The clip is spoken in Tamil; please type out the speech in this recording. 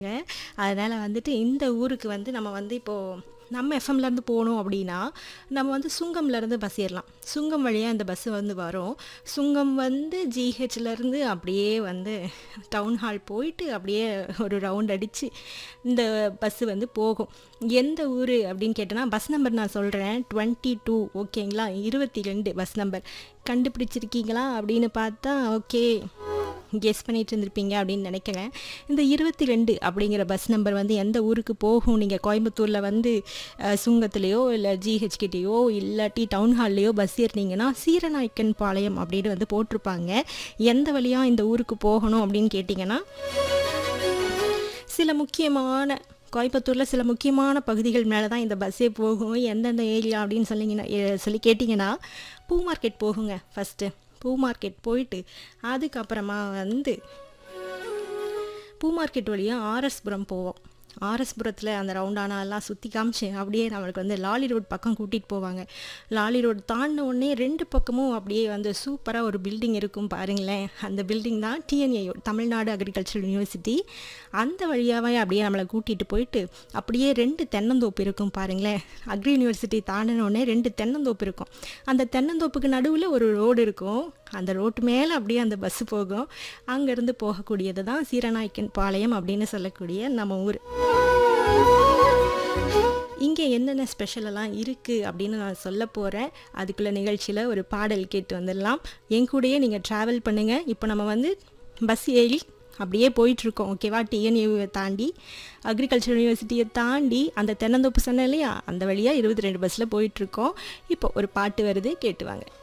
அதனால் வந்துட்டு இந்த ஊருக்கு வந்து நம்ம வந்து இப்போது நம்ம எஃப்எம்லேருந்து போகணும் அப்படின்னா நம்ம வந்து சுங்கம்லேருந்து பஸ் ஏறலாம் சுங்கம் வழியாக இந்த பஸ்ஸு வந்து வரும் சுங்கம் வந்து ஜிஹெச்லேருந்து அப்படியே வந்து டவுன் ஹால் போயிட்டு அப்படியே ஒரு ரவுண்ட் அடித்து இந்த பஸ்ஸு வந்து போகும் எந்த ஊர் அப்படின்னு கேட்டேன்னா பஸ் நம்பர் நான் சொல்கிறேன் டுவெண்ட்டி டூ ஓகேங்களா இருபத்தி ரெண்டு பஸ் நம்பர் கண்டுபிடிச்சிருக்கீங்களா அப்படின்னு பார்த்தா ஓகே கெஸ் பண்ணிட்டு இருந்திருப்பீங்க அப்படின்னு நினைக்கிறேன் இந்த இருபத்தி ரெண்டு அப்படிங்கிற பஸ் நம்பர் வந்து எந்த ஊருக்கு போகும் நீங்கள் கோயம்புத்தூரில் வந்து அஹ், சுங்கத்துலேயோ இல்லை ஜிஹெச்கிட்டேயோ இல்லாட்டி டவுன் ஹால்லையோ பஸ் ஏறினீங்கன்னா சீரநாயக்கன் பாளையம் அப்படின்னு வந்து போட்டிருப்பாங்க எந்த வழியாக இந்த ஊருக்கு போகணும் அப்படின்னு கேட்டிங்கன்னா சில முக்கியமான கோயம்புத்தூரில் சில முக்கியமான பகுதிகள் மேலே தான் இந்த பஸ்ஸே போகும் எந்தெந்த ஏரியா அப்படின்னு சொல்லிங்கன்னா எ- சொல்லி கேட்டிங்கன்னா பூ மார்க்கெட் போகுங்க ஃபஸ்ட்டு பூ மார்க்கெட் போயிட்டு அதுக்கப்புறமா வந்து பூ மார்க்கெட் வழியாக ஆர்எஸ்புரம் போவோம் ஆர்எஸ்புரத்தில் அந்த ரவுண்டானாலாம் சுற்றி காமிச்சு அப்படியே நம்மளுக்கு வந்து லாலி ரோட் பக்கம் கூட்டிகிட்டு போவாங்க லாலி ரோட் தாண்டின உடனே ரெண்டு பக்கமும் அப்படியே வந்து சூப்பராக ஒரு பில்டிங் இருக்கும் பாருங்களேன் அந்த பில்டிங் தான் டிஎன்ஏ தமிழ்நாடு அக்ரிகல்ச்சரல் யூனிவர்சிட்டி அந்த வழியாகவே அப்படியே நம்மளை கூட்டிகிட்டு போயிட்டு அப்படியே ரெண்டு தென்னந்தோப்பு இருக்கும் பாருங்களேன் அக்ரி யூனிவர்சிட்டி தாண்டின உடனே ரெண்டு தென்னந்தோப்பு இருக்கும் அந்த தென்னந்தோப்புக்கு நடுவில் ஒரு ரோடு இருக்கும் அந்த ரோட்டு மேலே அப்படியே அந்த பஸ்ஸு போகும் அங்கேருந்து போகக்கூடியது தான் சீரநாயக்கன் பாளையம் அப்படின்னு சொல்லக்கூடிய நம்ம ஊர் இங்கே என்னென்ன ஸ்பெஷலெல்லாம் இருக்குது அப்படின்னு நான் சொல்ல போகிறேன் அதுக்குள்ள நிகழ்ச்சியில் ஒரு பாடல் கேட்டு வந்துடலாம் என் கூடயே நீங்கள் ட்ராவல் பண்ணுங்கள் இப்போ நம்ம வந்து பஸ் ஏறி அப்படியே போயிட்டுருக்கோம் ஓகேவா டிஎன்யூவை தாண்டி அக்ரிகல்ச்சர் யூனிவர்சிட்டியை தாண்டி அந்த தென்னந்தோப்பு சொன்னேன் இல்லையா அந்த வழியாக இருபத்தி ரெண்டு பஸ்ஸில் போயிட்டுருக்கோம் இப்போ ஒரு பாட்டு வருது கேட்டு வாங்க